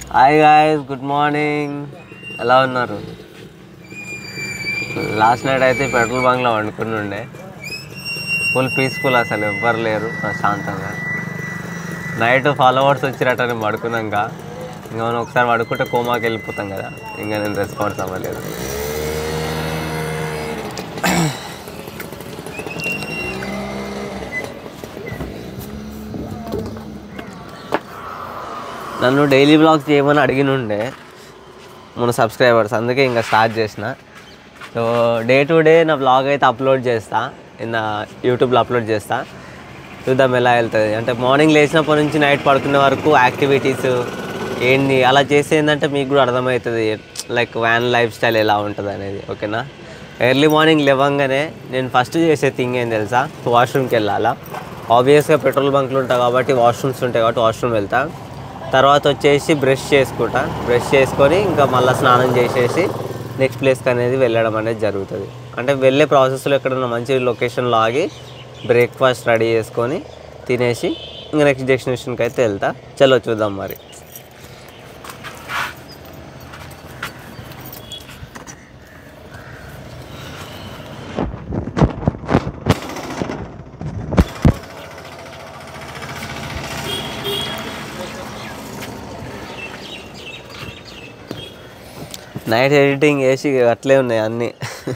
Hi guys good morning ఎలా ఉన్నారు last night అయితే పెట్రోల్ బంక్లో వండుకుని ఉండే ఫుల్ పీస్ఫుల్ అసలు ఎవ్వరు లేరు ప్రశాంతంగా నైట్ ఫాలోవర్స్ వచ్చిరట నేను పడుకున్నాక ఇంకా మనం ఒకసారి పడుకుంటే కోమాకి వెళ్ళిపోతాం కదా ఇంకా నేను రెస్పాన్స్ అవ్వలేదు నన్ను డైలీ బ్లాగ్స్ చేయమని అడిగిన ఉండే మన సబ్స్క్రైబర్స్ అందుకే ఇంకా స్టార్ట్ చేసిన సో డే టు డే నా బ్లాగ్ అయితే అప్లోడ్ చేస్తా నా యూట్యూబ్లో అప్లోడ్ చేస్తా చూద్దాం ఎలా వెళ్తుంది అంటే మార్నింగ్ లేచినప్పటి నుంచి నైట్ పడుకునే వరకు యాక్టివిటీస్ ఏంటి అలా చేస్తే ఏంటంటే మీకు కూడా అర్థమవుతుంది లైక్ వ్యాన్ లైఫ్ స్టైల్ ఎలా ఉంటుంది అనేది ఓకేనా ఎర్లీ మార్నింగ్ లేవంగానే నేను ఫస్ట్ చేసే థింగ్ ఏం తెలుసా వాష్రూమ్కి వెళ్ళాలా ఆబ్వియస్గా పెట్రోల్ బంక్లు ఉంటాయి కాబట్టి వాష్రూమ్స్ ఉంటాయి కాబట్టి వాష్రూమ్ వెళ్తా తర్వాత వచ్చేసి బ్రష్ చేసుకుంటా బ్రష్ చేసుకొని ఇంకా మళ్ళీ స్నానం చేసేసి నెక్స్ట్ ప్లేస్కి అనేది వెళ్ళడం అనేది జరుగుతుంది అంటే వెళ్ళే ప్రాసెస్లో ఎక్కడన్నా మంచి లొకేషన్లో ఆగి బ్రేక్ఫాస్ట్ రెడీ చేసుకొని తినేసి ఇంకా నెక్స్ట్ డెస్టినేషన్కి అయితే వెళ్తా చలో చూద్దాం మరి నైట్ ఎడిటింగ్ వేసి అట్లే ఉన్నాయి అన్నీ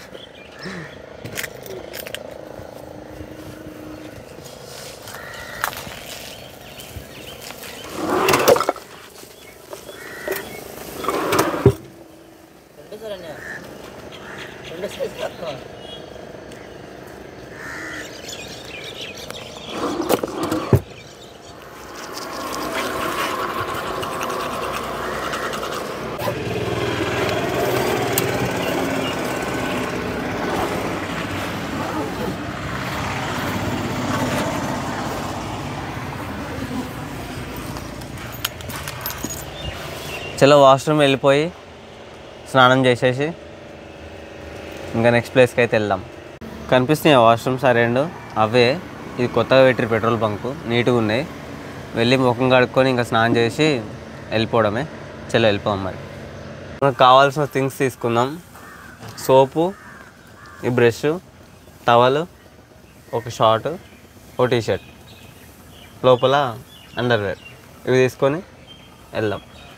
చలో వాష్రూమ్ వెళ్ళిపోయి స్నానం చేసేసి ఇంకా నెక్స్ట్ ప్లేస్కి అయితే వెళ్దాం కనిపిస్తున్నాయి వాష్రూమ్స్ ఆ రెండు అవే ఇది కొత్తగా పెట్టిన పెట్రోల్ బంకు నీట్గా ఉన్నాయి వెళ్ళి ముఖం కడుక్కొని ఇంకా స్నానం చేసి వెళ్ళిపోవడమే చలో వెళ్ళిపోదాం మరి మనకు కావాల్సిన థింగ్స్ తీసుకుందాం సోపు ఈ బ్రష్ టవల్ ఒక షార్ట్ ఒక టీ షర్ట్ లోపల అండర్వేర్ ఇవి తీసుకొని వెళ్దాం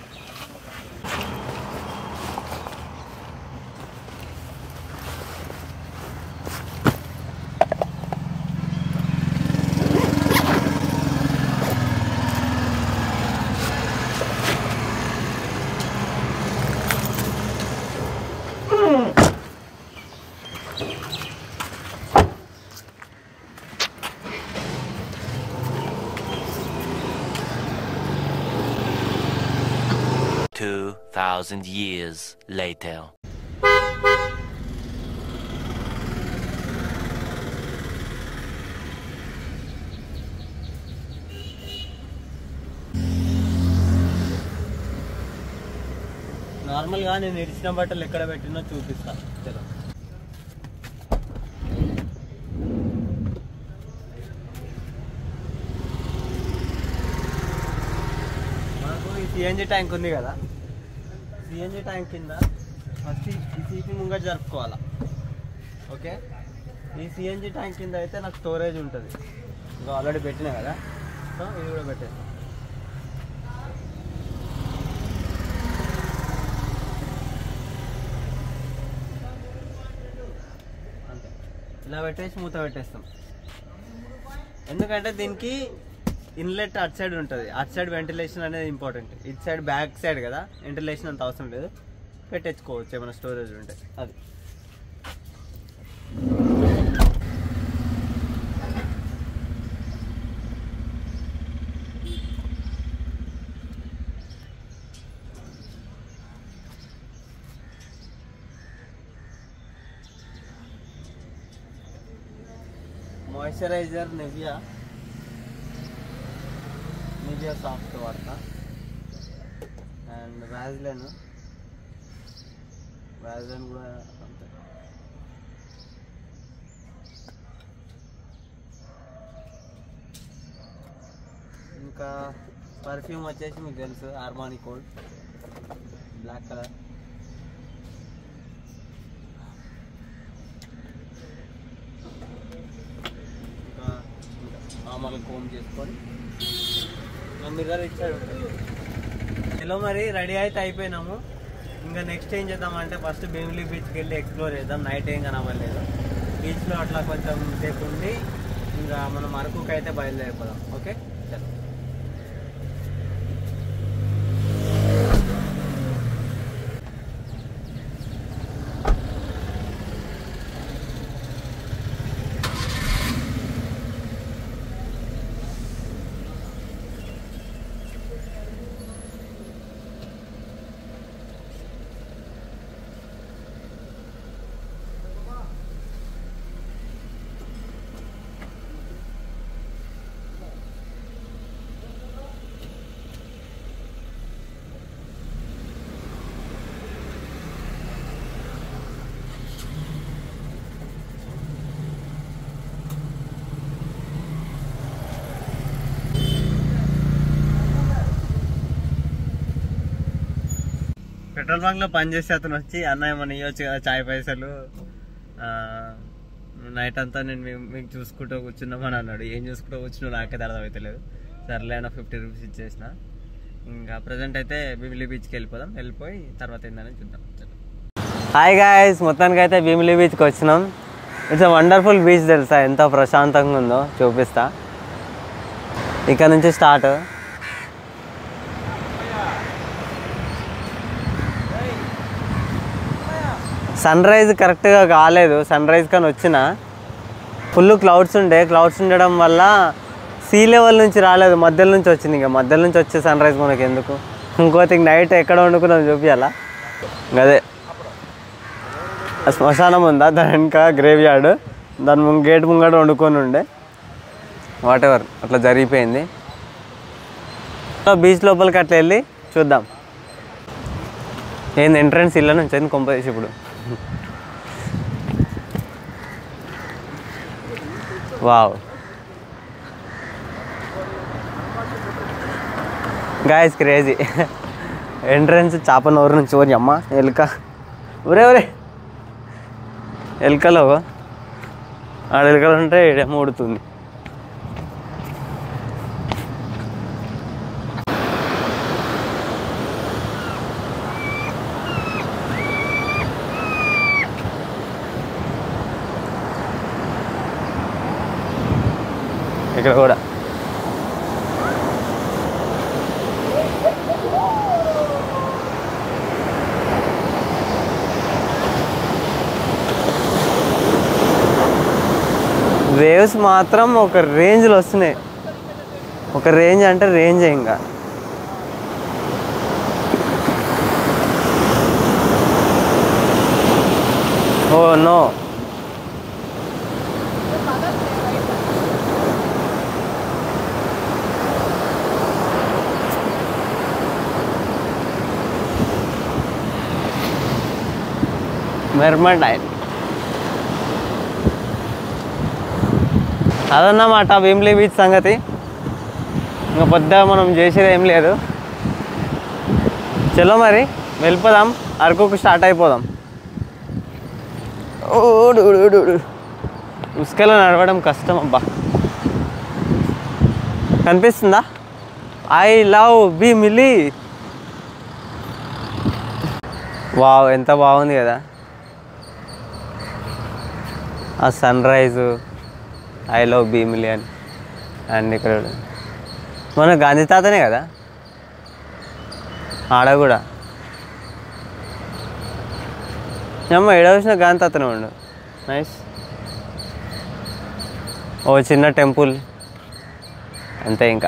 Two thousand years later. నార్మల్గా నేను ఇడిచిన బట్టలు ఎక్కడ పెట్టినో చూపిస్తా చలో మనకు ఈ సిఎన్జి ట్యాంక్ ఉంది కదా సిఎన్జి ట్యాంక్ కింద ఫస్ట్ ఈ సీపీ ముంగట జరుపుకోవాలా ఓకే ఈ సిఎన్జి ట్యాంక్ కింద అయితే నాకు స్టోరేజ్ ఉంటుంది ఇంకా ఆల్రెడీ పెట్టినా కదా సో ఇది కూడా పెట్టేస్తాను అంతే ఇలా పెట్టేసి మూత పెట్టేస్తాం ఎందుకంటే దీనికి ఇన్లెట్ అటు సైడ్ ఉంటుంది అటు సైడ్ వెంటిలేషన్ అనేది ఇంపార్టెంట్ ఇటు సైడ్ బ్యాక్ సైడ్ కదా వెంటిలేషన్ అంత అవసరం లేదు పెట్టేసుకోవచ్చు ఏమైనా స్టోరేజ్ ఉంటే అది మాయిశ్చరైజర్ నివియా నివియా సాఫ్ట్ వాడతా అండ్ వ్యాజ్లైన్ వ్యాజ్లైన్ కూడా అంతే ఇంకా పర్ఫ్యూమ్ వచ్చేసి మీకు తెలుసు ఆర్మానీ కోడ్ బ్లాక్ కలర్ ఇంకా మామూలు కోమ్ చేసుకొని మిర్రర్ ఇచ్చాడు హలో మరి రెడీ అయితే అయిపోయినాము ఇంకా నెక్స్ట్ ఏం చేద్దామంటే ఫస్ట్ భీమిలీ బీచ్కి వెళ్ళి ఎక్స్ప్లోర్ చేద్దాం నైట్ ఏం కనవ్వలేదు బీచ్లో అట్లా కొంచెం సేపు ఉండి ఇంకా మనం అరకుకి అయితే బయలుదేరిపోదాం ఓకే చలో పెట్రోల్ బంక్ లో పనిచేసే అతను వచ్చి అన్న ఏమన్నా ఇవ్వచ్చు కదా చాయ్ పైసలు నైట్ అంతా నేను మీ- మీకు చూసుకుంటూ కూర్చున్నామని అన్నాడు ఏం చూసుకుంటూ కూర్చున్నావు నాకైతే అర్థమవుతలేదు సర్లే అన్న ఫిఫ్టీ రూపీస్ ఇచ్చేసిన ఇంకా ప్రజెంట్ అయితే భీమిలీ బీచ్కి వెళ్ళిపోదాం వెళ్ళిపోయి తర్వాత ఏందని చూద్దాం హాయ్ గాయస్ మొత్తానికి అయితే భీమిలీ బీచ్కి వచ్చినాం ఇట్స్ వండర్ఫుల్ బీచ్ తెలుసా ఎంత ప్రశాంతంగా ఉందో చూపిస్తా ఇక్కడ నుంచి స్టార్ట్ సన్ రైజ్ కరెక్ట్గా కాలేదు సన్ రైజ్ కానీ వచ్చిన ఫుల్ క్లౌడ్స్ ఉండే క్లౌడ్స్ ఉండడం వల్ల సీ లెవెల్ నుంచి రాలేదు మధ్యలో నుంచి వచ్చింది ఇంకా మధ్యలో నుంచి వచ్చే సన్ రైజ్ మనకి ఎందుకు ఇంకోటి నైట్ ఎక్కడ వండుకున్నాం చూపించాలా అదే ఆ శ్మశానం ఉందా దాని వెనక గ్రేవ్ యార్డ్ దాని ముంగ గేట్ ముంగట వండుకొని ఉండే వాట్ ఎవర్ అట్లా జరిగిపోయింది బీచ్ లోపలికి అట్లా వెళ్ళి చూద్దాం ఏంది ఎంట్రన్స్ ఇళ్ళ నుంచి ఏంది కొంపదీసి ఇప్పుడు వావ్ గాయస్ క్రేజీ ఎంట్రన్స్ చేప నోరు నుంచి ఓరి అమ్మ ఎలుక ఒరే ఒరే ఎలుకలో ఆడ ఎలుకలు ఉంటే ఈడేమో ఉడుతుంది ఇక్కడ కూడా వేవ్స్ మాత్రం ఒక రేంజ్లో వస్తున్నాయి ఒక రేంజ్ అంటే రేంజ్ ఇంకా ఓ నో మెర్మండైన్ అదన్నమాట భీమ్లీ బీచ్ సంగతి ఇంకా పొద్దుగా మనం చేసేది ఏం లేదు చలో మరి వెళ్ళిపోదాం అరకుకు స్టార్ట్ అయిపోదాం ఓడు, ఓడు, ఓడు, ఓడు. ఉసుకలో నడవడం కష్టం అబ్బా కనిపిస్తుందా ఐ లవ్ భీమిలీ వావ్ ఎంత బాగుంది కదా ఆ sunrise I love Bheemili అని అండ్ ఇక్కడ మన గాంధీ తాతనే కదా ఆడ కూడా అమ్మ ఏడ వచ్చిన గాంధీ తాతనే ఉండు నైస్ ఓ చిన్న టెంపుల్ అంతే ఇంకా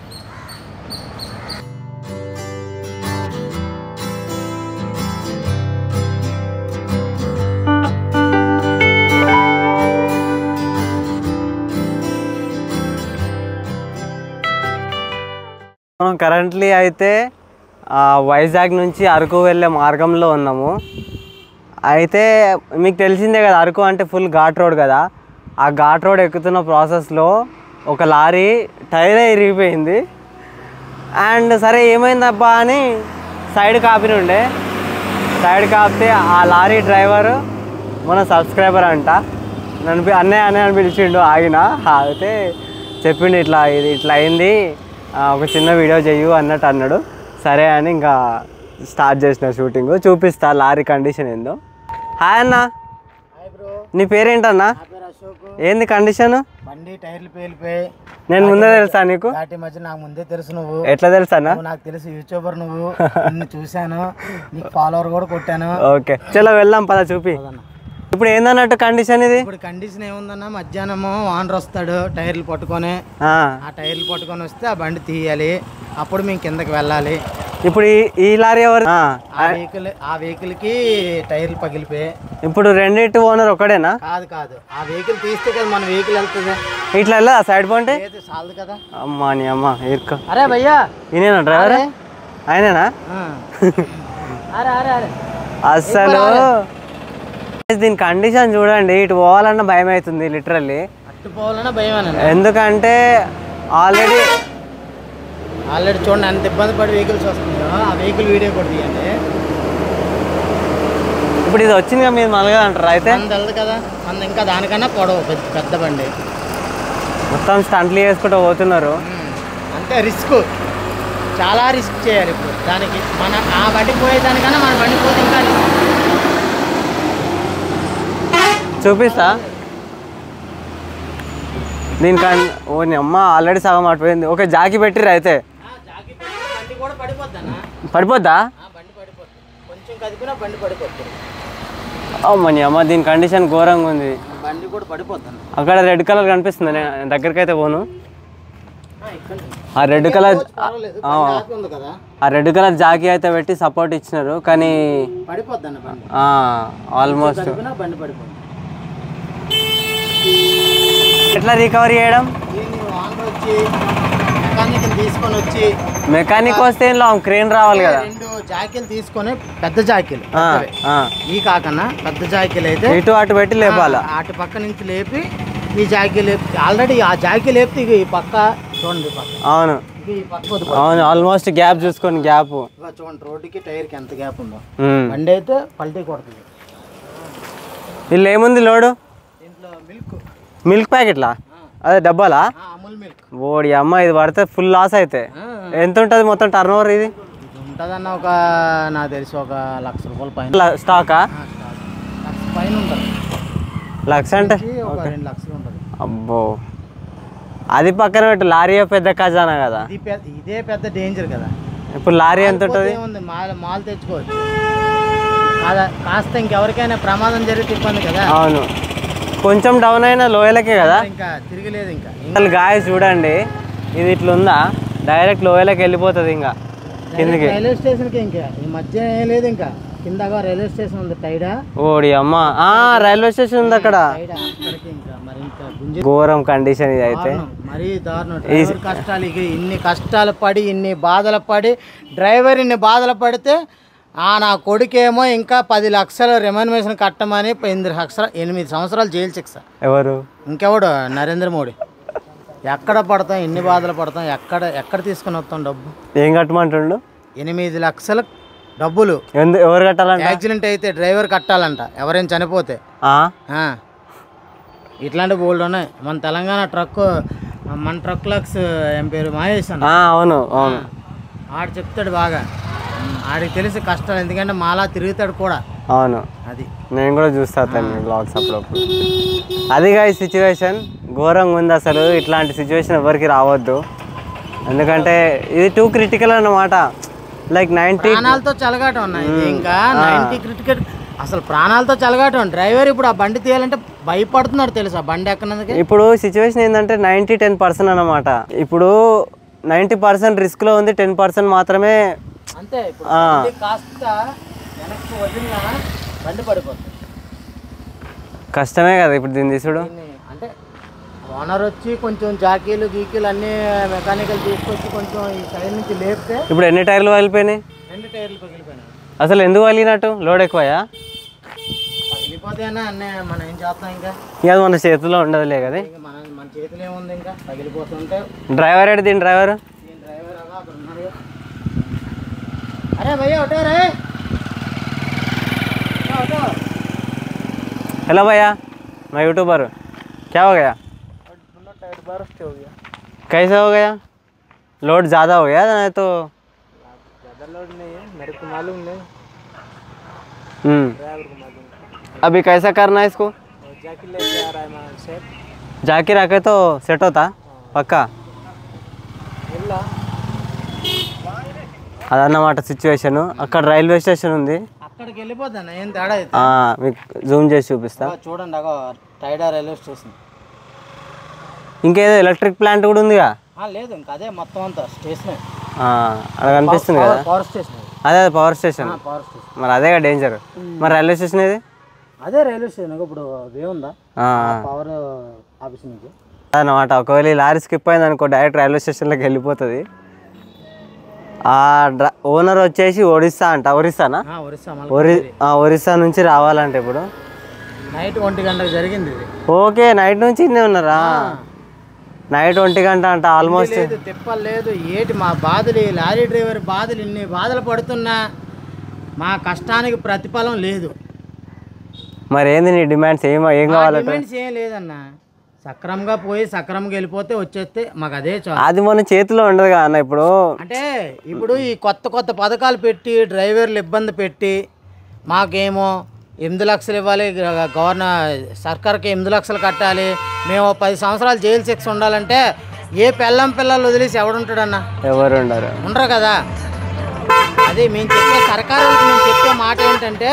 మనం కరెంట్లీ అయితే ఆ, వైజాగ్ నుంచి అరకు వెళ్ళే మార్గంలో ఉన్నాము అయితే మీకు తెలిసిందే కదా అరకు అంటే ఫుల్ ఘాట్ రోడ్ కదా ఆ ఘాట్ రోడ్ ఎక్కుతున్న ప్రాసెస్లో ఒక లారీ టైర్ ఇరిగిపోయింది అండ్ సరే ఏమైందబ్బా అని సైడ్ కాపినుండే సైడ్ కాపితే ఆ లారీ డ్రైవరు మన సబ్స్క్రైబర్ అంట నన్ను పి- అన్నయ్య అన్నయ్య అని పిలిచిండు ఆగిన ఆగితే చెప్పిండు ఇట్లా ఇది ఇట్లా అయింది ఆ, ఒక చిన్న వీడియో చెయ్యు అన్నట్టు అన్నాడు సరే అని ఇంకా స్టార్ట్ చేసిన షూటింగ్ చూపిస్తా లారీ కండిషన్ ఏందో హాయ్ అన్న హాయ్ బ్రో నీ పేరేంటన్నా నా పేరు అశోక్ ఏంది కండిషన్ బండి టైర్లు పేలిపోయి నేను ముందే తెలుసా నీకు దాటి మధ్య నాకు ముందే తెలుసు నువ్వు ఎట్లా తెలుసా అన్న నువ్వు నాకు తెలుసు యూట్యూబర్ నువ్వు నిన్ను చూశాను నీకు ఫాలోవర్ కూడా కొట్టాను ఓకే చలో వెళ్దాం పద చూపి ఇప్పుడు ఏందన్నట్టు కండిషన్ ఇది ఇప్పుడు కండిషన్ ఏముందన్నా మధ్యాహ్నము ఓనర్ వస్తాడు టైర్లు పట్టుకొని ఆ, ఆ టైర్లు పట్టుకొని వస్తే ఆ బండి తీయాలి అప్పుడు మేము కిందకి వెళ్ళాలి ఇప్పుడు ఈ ఈ లారీ ఎవరు ఆ, ఆ వెహికల్ ఆ వెహికల్ కి టైర్లు పగిలిపోయి ఇప్పుడు రెండింటి ఓనర్ ఒకడేనా కాదు కాదు ఆ వెహికల్ తీస్తే కదా మన వెహికల్ వెళ్తుంది ఇట్లా వెళ్ళదా సైడ్ పోంటే లేదు చాలదు కదా అమ్మా నీ అమ్మ ఇరుకో అరే భయ్యా ఈయనేనా డ్రైవర్ ఆయనేనా ఆ. అరే అరే అరే అస్సలు దీని కండిషన్ చూడండి ఇటు పోవాలన్న భయం అవుతుంది లిటరల్లీ అట్టు పోవాలన్నా భయమేనండి ఎందుకంటే ఆల్రెడీ ఆల్రెడీ చూడండి ఎంత ఇబ్బంది పడి వెహికల్స్ వస్తున్నాయో ఆ వెహికల్ వీడియో కూడా తీయండి ఇప్పుడు ఇది వచ్చింది కదా మీరు మలగా అంటారు అయితే మన తెలదు కదా మన ఇంకా దానికన్నా పొడవు పెద్ద పెద్ద బండి మొత్తం స్టంట్లు చేసుకుంటూ పోతున్నారు అంతే రిస్క్ చాలా రిస్క్ చేయాలి ఇప్పుడు దానికి మన ఆ బండి పోయేదానికన్నా మన బండి పోతే ఇంకా రిస్క్ చూపిస్తా దీనికన్ ఓ నీ అమ్మ ఆల్రెడీ సగం అటుపోయింది ఓకే జాకి పెట్టిర్రు అయితే బండి కూడా పడిపోద్ది అన్న పడిపోద్దా బండి పడిపోద్ది కొంచెం కదిపినా బండి పడిపోద్ది అమ్మ నీ అమ్మ దీని కండిషన్ ఘోరంగా ఉంది బండి కూడా పడిపోద్ది అన్న అక్కడ రెడ్ కలర్ కనిపిస్తుంది నేను దగ్గరికి అయితే పోను ఆ, ఇక్కడ ఆ రెడ్ కలర్ పర్వాలేదు బండి ఆపి ఉంది కదా ఆ రెడ్ కలర్ జాకీ అయితే పెట్టి సపోర్ట్ ఇచ్చినారు కానీ పడిపోద్ది అన్న బండి ఆల్మోస్ట్ కదిపినా బండి పడిపోద్ది ఎట్లా రికవరీ చేయడం దీన్ని ఓనర్ వచ్చి మెకానిక్ తీసుకొని వచ్చి మెకానిక్ వస్తే ఇంట్లో క్రేన్ రావాలి కదా రెండు జాకీలు తీసుకొని పెద్ద జాకీలు ఆ, పెద్దవి. ఆ. ఈ కాకన్నా పెద్ద జాకీలు అయితే ఇటు అటు పెట్టి లేపాలా ఆ, అటు పక్క నుంచి లేపి ఈ జాకీ లేపి ఆల్రెడీ ఆ జాకీ లేపితే ఇక ఈ పక్క చూడండి ఈ పక్క అవును ఇక ఈ పక్క వద్దు అవును ఆల్మోస్ట్ గ్యాప్ చూసుకోండి గ్యాప్ ఇక చూడండి రోడ్డుకి టైర్కి ఎంత గ్యాప్ ఉందో బండి అయితే పల్టీ కొడుతుంది వీళ్ళు ఏముంది లోడు దీంట్లో మిల్క్ మిల్క్ ప్యాకెట్లా అదే డబ్బాలా అమూల్ మిల్క్ ఓడి అమ్మ ఇది పడితే ఫుల్ లాస్ అయితే ఎంత ఉంటుంది మొత్తం టర్న్ ఓవర్ ఇది ఇది ఉంటుందన్న ఒక నాకు తెలిసి ఒక లక్ష రూపాయల పైన ల- స్టాకా ఆ, స్టాక్. లక్ష పైన ఉంటుంది లక్ష అంటే ఇది ఒక రెండు లక్షలు ఉంటుంది అబ్బో అది పక్కన పెట్టు లారీ పెద్ద ఖజానా కదా ఇది పెద్ద ఇదే పెద్ద డేంజర్ కదా ఇప్పుడు లారీ ఎంత ఉంటుంది ఏముంది మాల్ మాల్ తెచ్చుకోవచ్చు కాదా కాస్త ఇంకెవరికైనా ప్రమాదం జరిగితే ఇబ్బంది కదా అవును కొంచెం డౌన్ అయినా లోయలకే కదా ఇంకా తిరగలేదు ఇంకా అసలు గాయ చూడండి ఇది ఇట్లా ఉందా డైరెక్ట్ లోయలకి వెళ్ళిపోతుంది ఇంకా కిందికి రైల్వే స్టేషన్కి ఇంకా ఈ మధ్య ఏం లేదు ఇంకా కిందగా రైల్వే స్టేషన్ ఉంది టైడా ఓడి అమ్మ ఆ రైల్వే స్టేషన్ ఉంది అక్కడ టైడా అక్కడికి ఇంకా మరి ఇంకా గుంజి ఘోరం కండిషన్ ఇది అయితే దారుణం, మరీ దారుణం డ్రైవర్ కష్టాలు ఇక ఇన్ని కష్టాలు పడి ఇన్ని బాధలు పడి డ్రైవర్ ఇన్ని బాధలు పడితే ఆ నా కొడుకేమో ఇంకా పది లక్షల రెమ్యూనరేషన్ కట్టమని ఎనిమిది లక్షల ఎనిమిది సంవత్సరాలు జైలు శిక్ష ఎవరు ఇంకెవడు నరేంద్ర మోడీ ఎక్కడ పడతాం ఎన్ని బాధలు పడతాం ఎక్కడ ఎక్కడ తీసుకుని వస్తాం డబ్బు ఏం కట్టమంటుండు ఎనిమిది లక్షల డబ్బులు ఎందు ఎవరు కట్టాలంట యాక్సిడెంట్ అయితే డ్రైవర్ కట్టాలంట ఎవరైనా చనిపోతే ఆ? ఆ. ఇట్లాంటి బోల్డ్ ఉన్నాయి మన తెలంగాణ ట్రక్ మన ట్రక్ లక్స్ ఏం పేరు మహేష్ అన్న ఆ, అవును అవును ఆడు చెప్తాడు బాగా ఆడికి తెలిసి కష్టాలు ఎందుకంటే మాలా తిరుగుతాడు కూడా అవును అది నేను కూడా చూస్తా తను బ్లాగ్స్ అప్పుడప్పుడు అదిగా ఈ సిచ్యువేషన్ ఘోరంగా ఉంది అసలు ఇట్లాంటి సిచ్యువేషన్ ఎవరికి రావద్దు ఎందుకంటే ఇది టూ క్రిటికల్ అన్నమాట లైక్ నైంటీ ప్రాణాలతో చెలగాటం ఉన్నాయి ఇది ఇంకా నైన్టీ క్రిటికల్ అసలు ప్రాణాలతో చెలగాటం డ్రైవర్ ఇప్పుడు ఆ బండి తీయాలంటే భయపడుతున్నాడు తెలుసా బండి ఎక్కనందుకే ఇప్పుడు సిచ్యువేషన్ ఏంటంటే నైంటీ టెన్ పర్సెంట్ అన్నమాట ఇప్పుడు నైంటీ పర్సెంట్ రిస్క్లో ఉంది టెన్ పర్సెంట్ మాత్రమే అంతే ఇప్పుడు ఆ. బండి కాస్త వెనక్కి వదిలినా బండి పడిపోతుంది కష్టమే కదా ఇప్పుడు దీన్ని తీసుడు దీన్ని అంటే ఓనర్ వచ్చి కొంచెం జాకీలు గీకీలు అన్ని మెకానికల్ తీసుకొచ్చి కొంచెం ఈ సైడ్ నుంచి లేపితే ఇప్పుడు ఎన్ని టైర్లు వెళ్ళిపోయినాయి రెండు టైర్లు పగిలిపోయినాయి అసలు ఎందుకు వలిగినట్టు లోడ్ ఎక్కువయా పగిలిపోతేనా అన్నీ మనం ఏం చేస్తాం ఇంకా ఇక అది మన చేతిలో ఉండదులే కదా ఇంకా మన మన చేతిలో ఏముంది ఇంకా పగిలిపోతుంటే డ్రైవర్ ఏడు దీని డ్రైవర్ దీని డ్రైవర్ అలా అక్కడ ఉన్నాడు अरे भैया उठो रे उठो, उठो हेलो भैया मैं यूट्यूबर हूँ क्या हो गया टायर बर्स्ट हो गया कैसे हो गया लोड ज़्यादा हो गया नहीं तो ज़्यादा लोड नहीं है मेरे को मालूम नहीं हम्म ड्राइवर को मालूम अभी कैसा करना है इसको और जाके लेके आ रहा है मैं सेट जाके रखे तो सेट होता పక్కా ఇలా అదన్నమాట సిచ్యువేషన్ అక్కడ రైల్వే స్టేషన్ ఉంది అక్కడికి వెళ్ళిపోతాను ఏం తేడా అయితే ఆ, మీకు జూమ్ చేసి చూపిస్తా అగో చూడండి అగో టైడా రైల్వే స్టేషన్ ఇంకేదో ఎలక్ట్రిక్ ప్లాంట్ కూడా ఉందిగా ఆ, లేదు ఇంకా అదే మొత్తం అంతా స్టేషన్ ఆ, అక్కడ కనిపిస్తుంది కదా పవర్ స్టేషన్ అదే అది పవర్ స్టేషన్ పవర్ స్టేషన్ మరి అదే డేంజర్ మరి రైల్వే స్టేషన్ ఏది అదే రైల్వే స్టేషన్ ఇగో ఇప్పుడు ఏముందా ఆ, పవర్ ఆఫీస్ నుంచి అదన్నమాట ఒకవేళ ఈ లారీ స్కిప్ అయింది అనుకో డైరెక్ట్ రైల్వే స్టేషన్లోకి వెళ్ళిపోతుంది ఆ డ్ర ఓనర్ వచ్చేసి ఒరిస్సా అంట ఒరిస్సానా ఆ, ఒరిస్సా ఒరి ఆ, ఒరిస్సా నుంచి రావాలంటే ఇప్పుడు నైట్ ఒంటి గంటకు జరిగింది ఇది ఓకే నైట్ నుంచి ఇన్నే ఉన్నారా నైట్ ఒంటి గంట అంట ఆల్మోస్ట్ లేదు తిప్పలు లేదు ఏటి మా బాధలు ఈ లారీ డ్రైవర్ బాధలు ఇన్ని బాధలు పడుతున్నా మా కష్టానికి ప్రతిఫలం లేదు మరి ఏంది నీ డిమాండ్స్ ఏం ఏం మా కావాలంటే డిమాండ్స్ ఏం లేదన్నా సక్రమంగా పోయి సక్రమంగా వెళ్ళిపోతే వచ్చేస్తే మాకు అదే చాలు అది మన చేతిలో ఉండదు కదా అన్న ఇప్పుడు అంటే ఇప్పుడు ఈ కొత్త కొత్త పథకాలు పెట్టి డ్రైవర్లు ఇబ్బంది పెట్టి మాకేమో ఎనిమిది లక్షలు ఇవ్వాలి గ- గవర్నర్ సర్కార్కి ఎనిమిది లక్షలు కట్టాలి మేము ఓ పది సంవత్సరాలు జైలు శిక్ష ఉండాలంటే ఏ పెళ్ళం పిల్లలు వదిలేసి ఎవడుంటాడన్నా ఎవరు ఉండరు ఉండరు కదా అది మేము చెప్పే సర్కారులకు మేము చెప్పే మాట ఏంటంటే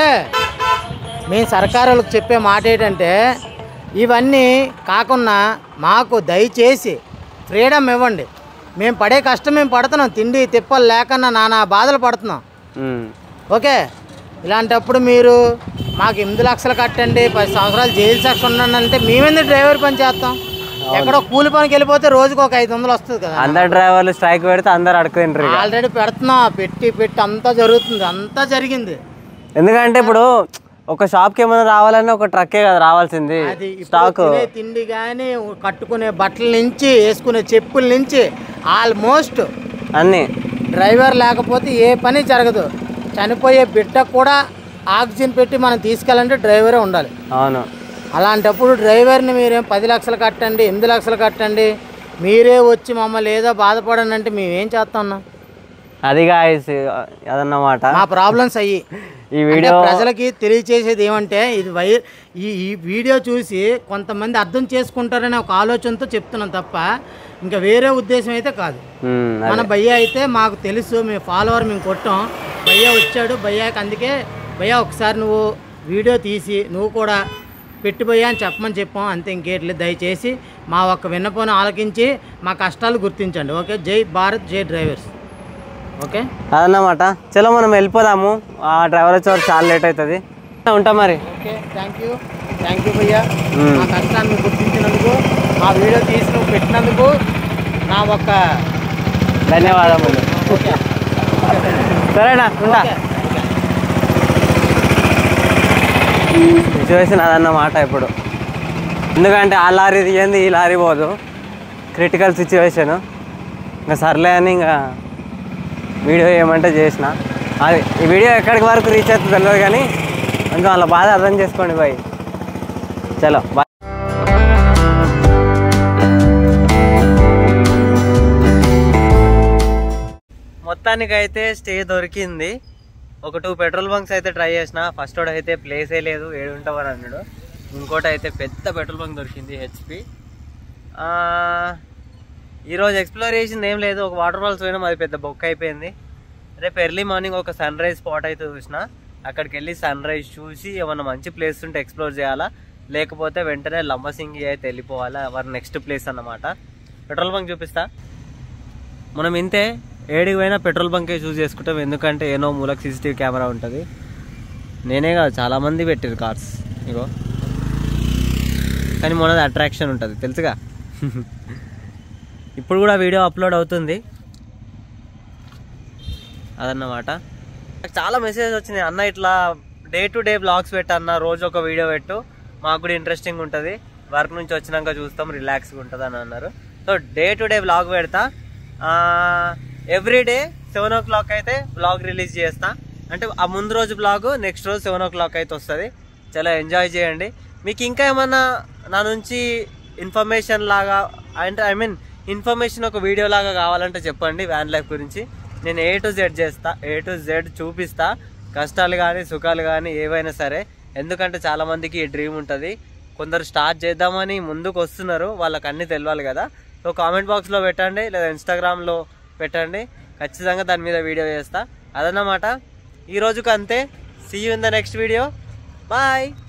మేము సర్కారులకు చెప్పే మాట ఏంటంటే ఇవన్నీ కాకుండా మాకు దయచేసి ఫ్రీడమ్ ఇవ్వండి మేము పడే కష్టం మేము పడుతున్నాం తిండి తిప్పలు లేకన్నా నానా బాధలు పడుతున్నాం ఉమ్. ఓకే ఇలాంటప్పుడు మీరు మాకు ఎనిమిది లక్షలు కట్టండి పది సంవత్సరాలు జైలు శిక్ష ఉండండి అంటే మేమెందుకు డ్రైవర్ పని చేస్తాం ఎక్కడో కూలి పనికి వెళ్ళిపోతే రోజుకు ఒక ఐదు వందలు వస్తుంది కదా అందరు డ్రైవర్లు స్ట్రైక్ పెడితే అందరు అడుగుతుంటారు ఇక. ఆల్రెడీ పెడుతున్నాం పెట్టి పెట్టి అంతా జరుగుతుంది అంతా జరిగింది ఎందుకంటే ఇప్పుడు ఒక షాప్కి ఏమైనా రావాలన్నా ఒక ట్రక్కే కదా రావాల్సింది అది ఇప్పుడు స్టాక్ తినే తిండి కానీ కట్టుకునే బట్టల నుంచి వేసుకునే చెప్పుల నుంచి ఆల్మోస్ట్ అన్నీ డ్రైవర్ లేకపోతే ఏ పని జరగదు చనిపోయే బిడ్డకు కూడా ఆక్సిజన్ పెట్టి మనం తీసుకెళ్ళాలంటే డ్రైవరే ఉండాలి అవును అలాంటప్పుడు డ్రైవర్ని మీరేం పది లక్షలు కట్టండి ఎనిమిది లక్షలు కట్టండి మీరే వచ్చి మమ్మల్ని ఏదో బాధపడండి అంటే మేమేం చేస్తాం అది గాయస్ అదన్నమాట మా ప్రాబ్లమ్స్ అయ్యి ఈ అంటే వీడియో ప్రజలకి తెలియచేసేది ఏమంటే ఇది వై ఈ ఈ వీడియో చూసి కొంతమంది అర్థం చేసుకుంటారనే ఒక ఆలోచనతో చెప్తున్నాం తప్ప ఇంకా వేరే ఉద్దేశం అయితే కాదు ఉమ్, మన భయ్య అయితే మాకు తెలుసు మేము ఫాలోవర్ మేము కొట్టాం భయ్య వచ్చాడు భయ్యాకి అందుకే భయ్య ఒకసారి నువ్వు వీడియో తీసి నువ్వు కూడా పెట్టి భయ్యా అని చెప్పమని చెప్పాం అంతే ఇంకేట్లేదు దయచేసి మా ఒక్క విన్నపోని ఆలకించి మా కష్టాలు గుర్తించండి ఓకే జై భారత్ జై డ్రైవర్స్ ఓకే అదన్నమాట చలో మనం వెళ్ళిపోదాము ఆ డ్రైవర్ వచ్చే వరకు చాలా లేట్ అవుతుంది ఉంటాం మరి okay thank you thank you భయ్యా మ్మ్. మా కష్టాన్ని గుర్తించినందుకు మా వీడియో తీసి నువ్వు పెట్టినందుకు నా ఒక్క ధన్యవాదములు ఓకే సరేనా ఉంటా ఓకే సిచ్యువేషన్ అదన్నమాట ఇప్పుడు ఎందుకంటే ఆ లారీ తీయంది ఈ లారీ పోదు క్రిటికల్ సిచ్యువేషన్ ఇంకా సర్లే అని ఇంకా వీడియో ఏమంటే చేసిన అది ఈ వీడియో ఎక్కడికి వరకు రీచ్ అవుతుంది తెలియదు కానీ కొంచెం వాళ్ళ బాధ అర్థం చేసుకోండి బాయ్ చలో బాయ్ మొత్తానికైతే స్టే దొరికింది ఒక టూ పెట్రోల్ బంక్స్ అయితే ట్రై చేసిన ఫస్ట్ వాడు అయితే ప్లేసే లేదు ఏడు ఉంటామని అన్నాడు ఇంకోటి అయితే పెద్ద పెట్రోల్ బంక్ దొరికింది హెచ్పి ఈరోజు ఎక్స్ప్లోర్ చేసింది ఏం లేదు ఒక వాటర్ ఫాల్స్ పోయినాం అది పెద్ద బొక్క అయిపోయింది రేపు ఎర్లీ మార్నింగ్ ఒక సన్ రైజ్ స్పాట్ అయితే చూసిన అక్కడికి వెళ్ళి సన్ రైజ్ చూసి ఏమన్నా మంచి ప్లేస్ ఉంటే ఎక్స్ప్లోర్ చేయాలా లేకపోతే వెంటనే లంబసింగి అయితే వెళ్ళిపోవాలా వారి నెక్స్ట్ ప్లేస్ అన్నమాట పెట్రోల్ బంక్ చూపిస్తా మనం ఇంతే ఏడికి పోయినా పెట్రోల్ బంకే చూస్ చేసుకుంటాం ఎందుకంటే ఏనో మూలకు సీసీటీవీ కెమెరా ఉంటుంది నేనే కాదు చాలామంది పెట్టారు కార్స్ ఇగో కానీ మనది అట్రాక్షన్ ఉంటుంది తెలుసుగా ఇప్పుడు కూడా వీడియో అప్లోడ్ అవుతుంది అదన్నమాట నాకు చాలా మెసేజ్ వచ్చినాయి అన్న ఇట్లా డే టు డే బ్లాగ్స్ పెట్టన్న రోజు ఒక వీడియో పెట్టు మాకు కూడా ఇంట్రెస్టింగ్ ఉంటుంది వర్క్ నుంచి వచ్చినాక చూస్తాం రిలాక్స్గా ఉంటుంది అని అన్నారు so day to day blog పెడతా ఆ, every day seven o'clock అయితే బ్లాగ్ రిలీజ్ చేస్తా అంటే ఆ ముందు రోజు బ్లాగ్ నెక్స్ట్ రోజు సెవెన్ ఓ క్లాక్ అయితే వస్తుంది చాలా ఎంజాయ్ చేయండి మీకు ఇంకా ఏమన్నా నా నుంచి ఇన్ఫర్మేషన్ లాగా అంటే ఐ మీన్ ఇన్ఫర్మేషన్ ఒక వీడియో లాగా కావాలంటే చెప్పండి వ్యాన్ లైఫ్ గురించి నేను ఏ టు జెడ్ చేస్తా ఏ టు జెడ్ చూపిస్తా కష్టాలు కానీ సుఖాలు కానీ ఏవైనా సరే ఎందుకంటే చాలా మందికి ఈ డ్రీమ్ ఉంటుంది కొందరు స్టార్ట్ చేద్దామని ముందుకు వస్తున్నారు వాళ్ళకి అన్నీ తెలియాలి కదా సో కామెంట్ బాక్స్లో పెట్టండి లేదా ఇన్స్టాగ్రామ్లో పెట్టండి ఖచ్చితంగా దాని మీద వీడియో చేస్తా అదన్నమాట ఈ రోజుకి అంతే see you in the next video bye